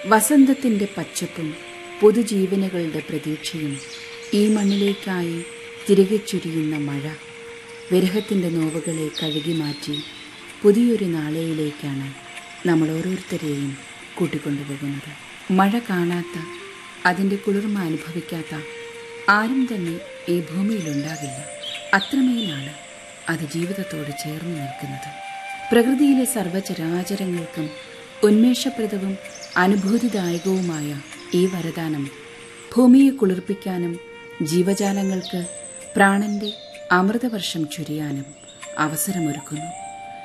വസന്തത്തിന്റെ പച്ചപ്പും പുതുജീവനുകളുടെ പ്രതീക്ഷയും ഈ മണ്ണിലേക്കായി തിരികെ ചുരിയുന്ന മഴ വിരഹത്തിന്റെ നോവുകളെ കഴുകി മാറ്റി പുതിയൊരു നാളെയിലേക്കാണ് നമ്മൾ ഓരോരുത്തരെയും കൂട്ടിക്കൊണ്ടുപോകുന്നത് മഴ കാണാത്ത അതിൻ്റെ കുളിർമ അനുഭവിക്കാത്ത ആരും തന്നെ ഈ ഭൂമിയിലുണ്ടാകില്ല അത്രമേലാണ് അത് ജീവിതത്തോട് ചേർന്ന് നിൽക്കുന്നത് പ്രകൃതിയിലെ സർവചരാചരങ്ങൾക്കും ഉന്മേഷപ്രദവും അനുഭൂതിദായകവുമായ ഈ വരദാനം ഭൂമിയെ കുളിർപ്പിക്കാനും ജീവജാലങ്ങൾക്ക് പ്രാണന്റെ അമൃതവർഷം ചൊരിയാനും അവസരമൊരുക്കുന്നു